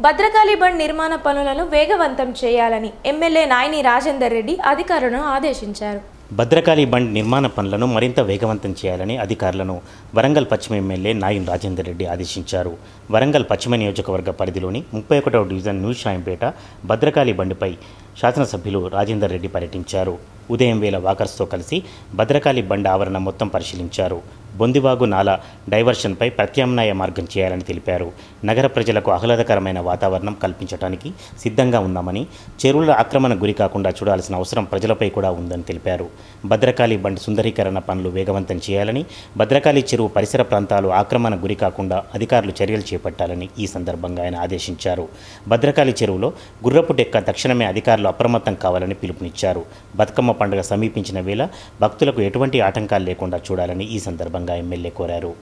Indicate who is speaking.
Speaker 1: Bhadrakali bund నిర్మాణ పనులను వేగవంతం చేయాలని ఎమ్మెల్యే నాయని రాజేందర్ రెడ్డి అధికారులను ఆదేశించారు
Speaker 2: భద్రకాళి బండ్ నిర్మాణ పనులను మరింత వేగవంతం చేయాలని అధికారులను వరంగల్ పశ్చిమ ఎమ్మెల్యే నాయన్ రాజేందర్ రెడ్డి ఆదేశించారు వరంగల్ పశ్చిమ నియోజకవర్గ పరిధిలోని ముప్పై ఒకటవ డివిజన్ న్యూ షాయింపేట భద్రకాళి బండిపై శాసనసభ్యులు రాజేందర్ రెడ్డి పర్యటించారు ఉదయం వేళ వాకర్స్తో కలిసి భద్రకాళి బండ్ ఆవరణ మొత్తం పరిశీలించారు బొందివాగు నాల డైవర్షన్పై ప్రత్యామ్నాయ మార్గం చేయాలని తెలిపారు నగర ప్రజలకు ఆహ్లాదకరమైన వాతావరణం కల్పించడానికి సిద్ధంగా ఉన్నామని చెరువుల ఆక్రమణ గురి కాకుండా చూడాల్సిన అవసరం ప్రజలపై కూడా ఉందని తెలిపారు భద్రకాళి బండ్ సుందరీకరణ పనులు వేగవంతం చేయాలని భద్రకాళి చెరువు పరిసర ప్రాంతాలు ఆక్రమణ గురి కాకుండా అధికారులు చర్యలు చేపట్టాలని ఈ సందర్భంగా ఆయన ఆదేశించారు భద్రకాళి చెరువులో గుర్రపు డెక్క తక్షణమే అధికారులు అప్రమత్తం కావాలని పిలుపునిచ్చారు బతుకమ్మ పండుగ సమీపించిన వేళ భక్తులకు ఎటువంటి ఆటంకాలు లేకుండా చూడాలని ఈ సందర్భంగా ఎమ్మెల్యే కోరారు